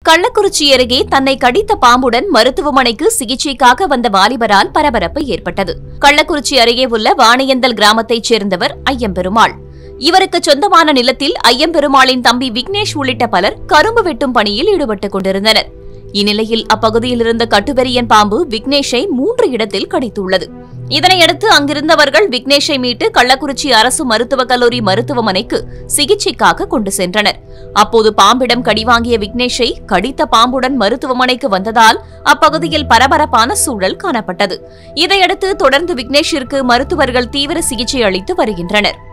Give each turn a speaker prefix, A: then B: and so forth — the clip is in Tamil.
A: கள்ளக்குறிச்சி அருகே தன்னை கடித்த பாம்புடன் மருத்துவமனைக்கு சிகிச்சைக்காக வந்த வாலிபரால் பரபரப்பு ஏற்பட்டது கள்ளக்குறிச்சி அருகே உள்ள வாணியந்தல் கிராமத்தைச் சேர்ந்தவர் ஐயம்பெருமாள் இவருக்கு சொந்தமான நிலத்தில் ஐயம்பெருமாளின் தம்பி விக்னேஷ் உள்ளிட்ட பலர் கரும்பு வெட்டும் பணியில் ஈடுபட்டுக் கொண்டிருந்தனர் இந்நிலையில் அப்பகுதியில் இருந்த கட்டுவெறியன் பாம்பு விக்னேஷை மூன்று இடத்தில் கடித்துள்ளது இதனையடுத்து அங்கிருந்தவர்கள் விக்னேஷை மீட்டு கள்ளக்குறிச்சி அரசு மருத்துவக் கல்லூரி மருத்துவமனைக்கு சிகிச்சைக்காக கொண்டு சென்றனர் அப்போது பாம்பிடம் கடிவாங்கிய விக்னேஷை கடித்த பாம்புடன் மருத்துவமனைக்கு வந்ததால் அப்பகுதியில் பரபரப்பான சூழல் காணப்பட்டது இதையடுத்து தொடர்ந்து விக்னேஷிற்கு மருத்துவர்கள் தீவிர சிகிச்சை அளித்து வருகின்றனர்